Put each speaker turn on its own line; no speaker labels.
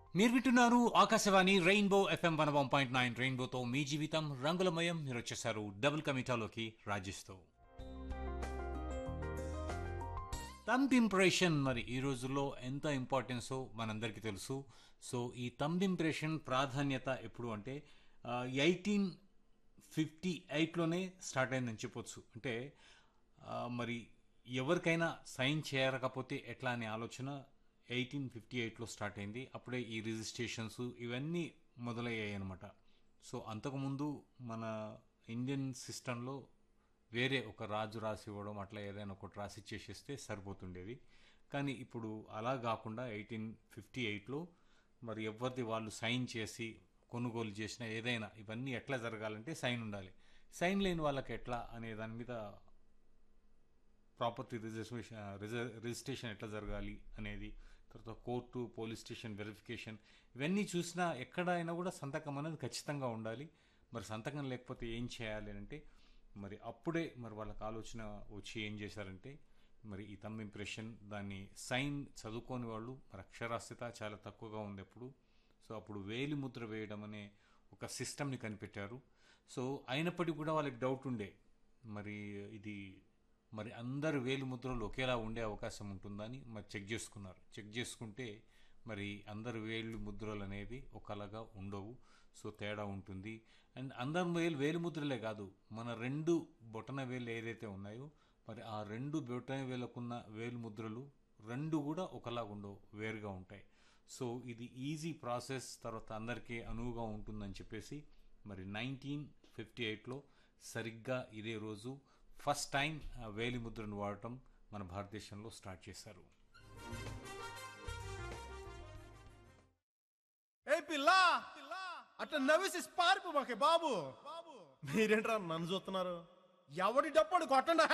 మీరు వింటున్నారు Akashvani rainbow FM one one point nine రెయిన్బోతో మీ జీవితం రంగులమయం మీరు వచ్చేసారు డబుల్ కమిటాలోకి రాజేస్తూ థంబ్ ఇంప్రెషన్ మరి ఈ రోజుల్లో ఎంత ఇంపార్టెన్సో మనందరికీ తెలుసు సో ఈ థంబ్ ఇంప్రెషన్ ప్రాధాన్యత ఎప్పుడు అంటే ఎయిటీన్ ఫిఫ్టీ ఎయిట్లోనే స్టార్ట్ అయిందని చెప్పొచ్చు అంటే ఆ, మరి ఎవరికైనా సైన్ చేయకపోతే ఎట్లా అనే ఆలోచన ఎయిటీన్ ఫిఫ్టీ ఎయిట్లో స్టార్ట్ అయింది అప్పుడే ఈ రిజిస్ట్రేషన్స్ ఇవన్నీ మొదలయ్యాయి అనమాట సో అంతకుముందు మన ఇండియన్ సిస్టంలో వేరే ఒక రాజు రాసి ఇవ్వడం అట్లా ఏదైనా ఒకటి రాసి ఇచ్చేసేస్తే సరిపోతుండేది కానీ ఇప్పుడు అలా కాకుండా ఎయిటీన్ ఫిఫ్టీ ఎయిట్లో మరి ఎవరిది వాళ్ళు సైన్ చేసి కొనుగోలు చేసిన ఏదైనా ఇవన్నీ ఎట్లా జరగాలంటే సైన్ ఉండాలి సైన్ లేని వాళ్ళకి ఎట్లా అనే దాని మీద ప్రాపర్టీ రిజిస్ట్రేషన్ రిజిస్ట్రేషన్ ఎట్లా జరగాలి అనేది తర్వాత కోర్టు పోలీస్ స్టేషన్ వెరిఫికేషన్ ఇవన్నీ చూసినా ఎక్కడైనా కూడా సంతకం అనేది ఖచ్చితంగా ఉండాలి మరి సంతకం లేకపోతే ఏం చేయాలి అంటే మరి అప్పుడే మరి వాళ్ళకి ఆలోచన వచ్చి ఏం చేశారంటే మరి ఈ తమ్ ఇంప్రెషన్ దాన్ని సైన్ చదువుకోని వాళ్ళు మరి అక్షరాస్యత చాలా తక్కువగా ఉంది అప్పుడు సో అప్పుడు వేలి ముద్ర వేయడం అనే ఒక సిస్టమ్ని కనిపెట్టారు సో అయినప్పటికీ కూడా వాళ్ళకి డౌట్ ఉండే మరి ఇది మరి అందరు వేలు ముద్రలు ఒకేలా ఉండే అవకాశం ఉంటుందని మరి చెక్ చేసుకున్నారు చెక్ చేసుకుంటే మరి అందరు వేలు ముద్రలు అనేవి ఒకలాగా ఉండవు సో తేడా ఉంటుంది అండ్ అందరు వేలు వేలు ముద్రలే కాదు మన రెండు బొటన వేలు ఏదైతే ఉన్నాయో మరి ఆ రెండు బొటన వేలకున్న వేలు ముద్రలు రెండు కూడా ఒకలాగా ఉండవు వేరుగా ఉంటాయి సో ఇది ఈజీ ప్రాసెస్ తర్వాత అందరికీ అనువుగా ఉంటుందని చెప్పేసి మరి నైన్టీన్ ఫిఫ్టీ ఎయిట్లో సరిగ్గా ఇదే రోజు ఫస్ట్ టైం ఆ వేలి ముద్రను వాడటం మన భారతదేశంలో స్టార్ట్ చేశారు
ఏ పిల్ల అట్లా నవ్వేసి పారిపో మాకే బాబు మీరేంట్రా నన్ను చూస్తున్నారు ఎవడి డప్పుడు కొట్టండి